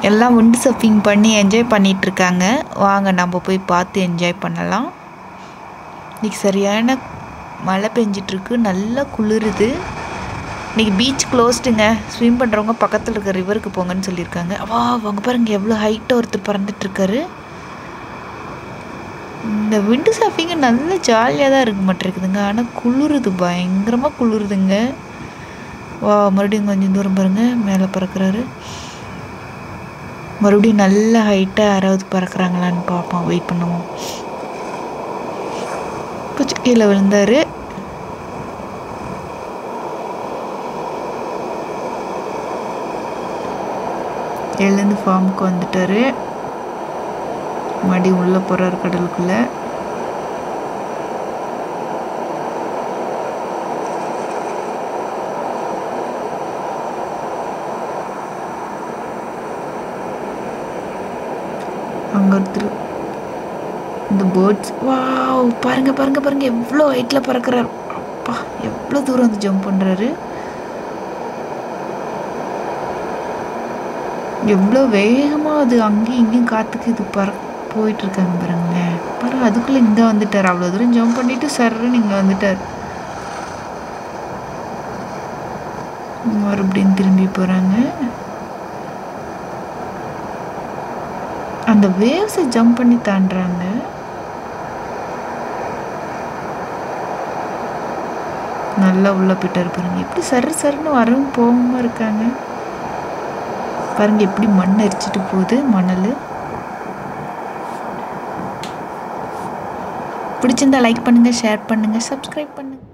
எல்லாம் விண்டு சர்ஃபிங் பண்ணி என்ஜாய் பண்ணிட்டு இருக்காங்க வாங்க நம்ம போய் பார்த்து என்ஜாய் பண்ணலாம் இன்னைக்கு சரியான மழை பெஞ்சிட்ருக்கு நல்லா குளிருது இன்னைக்கு பீச் க்ளோஸ்டுங்க ஸ்விம் பண்ணுறவங்க பக்கத்தில் இருக்க ரிவருக்கு போங்கன்னு சொல்லியிருக்காங்க வா அவங்க பாருங்க எவ்வளோ ஹைட்டாக ஒருத்தர் பறந்துட்டு இருக்காரு இந்த விண்டு சர்ஃபிங்கு நல்ல ஜாலியாக தான் இருக்க மாட்டேருக்குதுங்க ஆனால் குளிருது பயங்கரமாக குளிருதுங்க வா மறுபடியும் கொஞ்சம் தூரம் பாருங்க மேலே பறக்கிறாரு மறுபடியும் நல்ல ஹைட்டாக யாராவது பறக்கிறாங்களான்னு பார்ப்போம் வெயிட் பண்ணுவோம் கொஞ்சம் கீழே விழுந்தாரு எழுந்து ஃபார்முக்கு வந்துட்டாரு மறுபடியும் உள்ளே போகிறாரு கடலுக்குள்ளே அங்கே ஒருத்தர் இந்த பேர்ட்ஸ் வாவ் பாருங்க பாருங்க பாருங்க எவ்வளோ ஹைட்டில் பறக்கிறார் அப்பா எவ்வளோ தூரம் வந்து ஜம்ப் பண்ணுறாரு எவ்வளோ வேகமாக அது அங்கேயும் இங்கேயும் காற்றுக்கு இது பற போயிட்டு இருக்காங்க பாருங்களேன் பாருங்க அதுக்குள்ளே இங்கே வந்துட்டார் அவ்வளோ தூரம் ஜம்ப் பண்ணிட்டு சர்ன்னு இங்கே வந்துட்டார் மறுபடியும் திரும்பி போகிறாங்க அந்த வேவ்ஸை ஜம்ப் பண்ணி தாண்டுறாங்க நல்லா உள்ள போயிட்டாரு பாருங்க எப்படி சரு சருன்னு வரவும் போகாம இருக்காங்க பாருங்க எப்படி மண் அரிச்சிட்டு போகுது மணல் பிடிச்சிருந்தா லைக் பண்ணுங்க ஷேர் பண்ணுங்க சப்ஸ்கிரைப் பண்ணுங்க